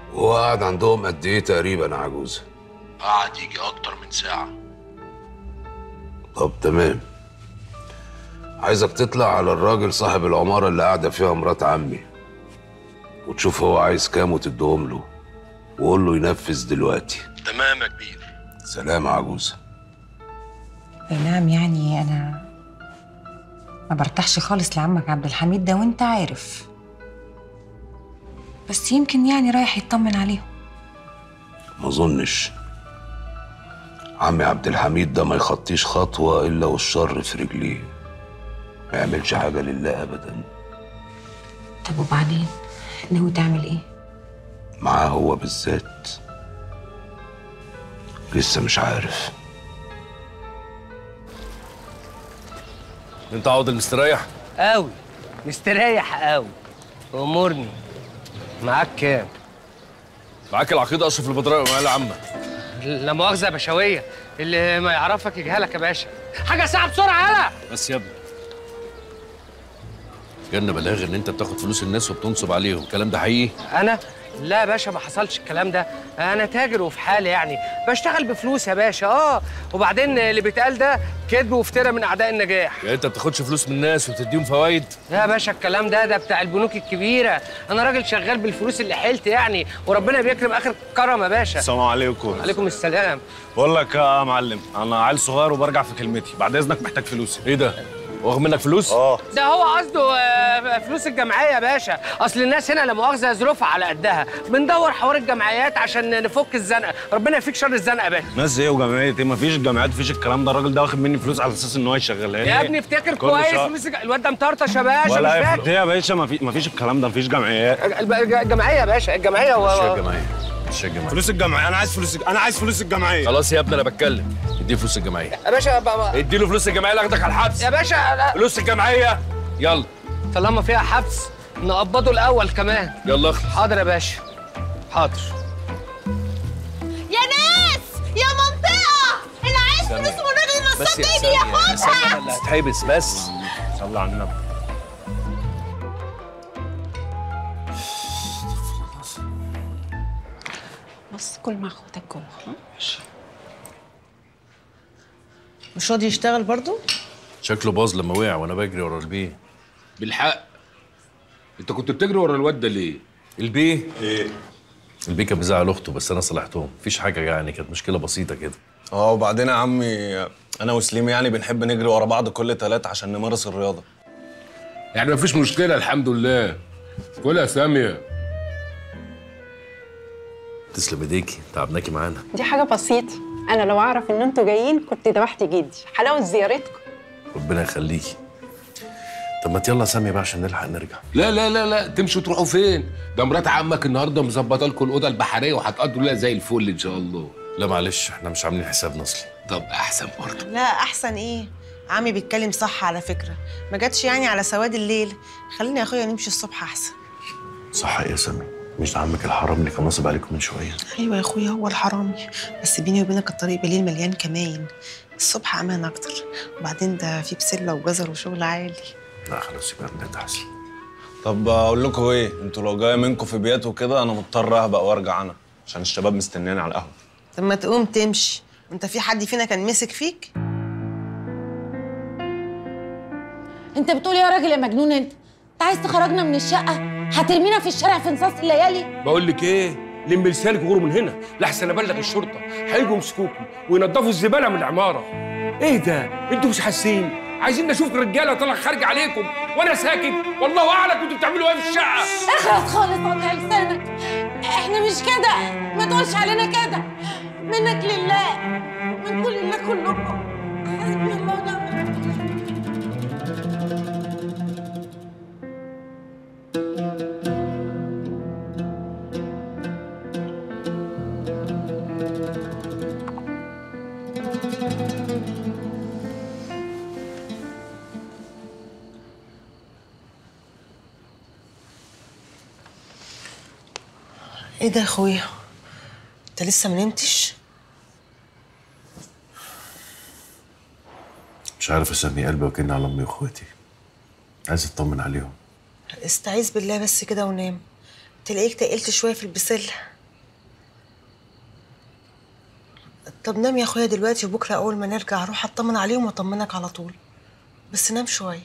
وهو قاعد عندهم قد ايه تقريبا يا عجوزه قعد يجي اكتر من ساعه طب تمام عايزك تطلع على الراجل صاحب العمارة اللي قاعدة فيها مرات عمي وتشوف هو عايز كام وتديهم له وقول له ينفذ دلوقتي تمام يا كبير سلام يا عجوزة اي نعم يعني انا ما برتاحش خالص لعمك عبد الحميد ده وانت عارف بس يمكن يعني رايح يطمن عليهم ما اظنش عمي عبد الحميد ده ما يخطيش خطوة إلا والشر في رجليه ما يعملش حاجة لله أبدا طب وبعدين ناوي تعمل ايه معاه هو بالذات لسه مش عارف انت عوض المستريح قوي مستريح قوي امورني معاك كام معاك العقيد اشرف البدراوي ومعاه العمه لا مؤاخذه يا بشويه اللي ما يعرفك يجهلك يا باشا حاجه ساعه بسرعه يلا بس يا ابني جالنا بلاغ ان انت بتاخد فلوس الناس وبتنصب عليهم الكلام ده حقيقي انا لا يا باشا ما حصلش الكلام ده انا تاجر وفي حالي يعني بشتغل بفلوس يا باشا اه وبعدين اللي بيتقال ده كذب وافتراء من اعداء النجاح يعني انت بتاخدش فلوس من الناس وتديهم فوايد يا باشا الكلام ده ده بتاع البنوك الكبيره انا راجل شغال بالفلوس اللي حيلت يعني وربنا بيكرم اخر كرم يا باشا السلام عليكم عليكم السلام بقول لك يا معلم انا عيل صغير وبرجع في كلمتي بعد اذنك محتاج فلوسي ايه ده واخد منك فلوس اه ده هو قصده آه، فلوس الجمعيه يا باشا اصل الناس هنا لا مؤاخذه ظروفها على قدها بندور حوار الجمعيات عشان نفك الزنقه ربنا يفيك شر الزنقه يا باشا ناس ايه وجمعيه ايه مفيش جمعيات مفيش الكلام ده الراجل ده واخد مني فلوس على اساس ان هو يشغلها لي يا ابني افتكر كل كويس شهر. فلوس الج- الواد ده مطرطش يا باشا مش ولا فاكر ايه يا باشا مفيش مفيش الكلام ده مفيش جمعيات الب- الجمعيه يا باشا الجمعيه مش يا و... جماعه مش يا جماعه فلوس الجمعيه انا عايز فلوس انا عايز فلوس الجمعيه خلاص يا ابني انا بتكلم اديه فلوس الجمعيه يا باشا بقى ادي له فلوس الجمعيه اللي اخدك على الحبس يا باشا لا فلوس الجمعيه يلا طالما فيها حبس نقبضه الاول كمان يلا اخلص حاضر يا باشا حاضر يا ناس يا منطقة اللي عايز فلوس من الراجل بس النصاب يا ده يجي سامي يا سامي ياخدها انا اللي هتحبس بس صلي على النبي بص كل مع اخواتك جوه مش راضي يشتغل برضو؟ شكله باظ لما وقع وانا بجري ورا البيه بالحق انت كنت بتجري ورا الواد ده ليه؟ البيه ايه البيه كان بيزعل اخته بس انا صلحتهم مفيش حاجه يعني كانت مشكله بسيطه كده اه وبعدين يا عمي انا وسليم يعني بنحب نجري ورا بعض كل تلاتة عشان نمارس الرياضه يعني مفيش مشكلة الحمد لله كلها يا سامية تسلم ايديكي تعبناكي معانا دي حاجة بسيطة أنا لو أعرف إن أنتوا جايين كنت ذبحت جدي حلاوة زيارتكم ربنا يخليكي طب ما يلا سامي بقى عشان نلحق نرجع لا لا لا لا تمشوا تروحوا فين؟ ده مرات عمك النهارده مظبطه لكم الاوضه البحريه وهتقضوا لها زي الفل ان شاء الله. لا معلش احنا مش عاملين حسابنا اصلي طب احسن برضه. لا أحسن إيه؟ عمي بيتكلم صح على فكرة ما جاتش يعني على سواد الليل خلينا يا أخويا نمشي الصبح أحسن صح يا سامي مش ده عمك الحرام اللي كان ناصب عليكم من شويه أيوة يا أخويا هو الحرامي بس بيني وبينك الطريق بالليل مليان كماين الصبح أمان أكتر وبعدين ده في بسلة وجزر وشغل عالي لا خلاص يبقى بنات احسن طب اقول لكم ايه انتوا لو جايه منكم في بيات وكده انا مضطر اهبق وارجع انا عشان الشباب مستنياني على القهوه طب ما تقوم تمشي وانت في حد فينا كان مسك فيك انت بتقول يا راجل يا مجنون انت انت عايز تخرجنا من الشقة هترمينا في الشارع في نصاص الليالي بقول لك ايه؟ لم لسانك وغوروا من هنا لحسن ابلغ الشرطه هيجوا يمسكوكم وينضفوا الزباله من العماره. ايه ده؟ انتوا مش حاسين؟ عايزين نشوف رجاله طالعه خارجه عليكم وانا ساكت والله اعلم كنتوا بتعملوا ايه في الشقه. اخلص خالص قطع لسانك احنا مش كده ما تقولش علينا كده منك لله من كل الله كلكم حسبي الله ونعم الوكيل ايه ده يا اخويا انت لسه ما نمتش مش عارف اسمي قلبي وكاني على امي واخواتي عايز اطمن عليهم استعيذ بالله بس كده ونام تلاقيك تقلت شويه في البسله طب نام يا اخويا دلوقتي وبكره اول ما نرجع اروح اطمن عليهم واطمنك على طول بس نام شويه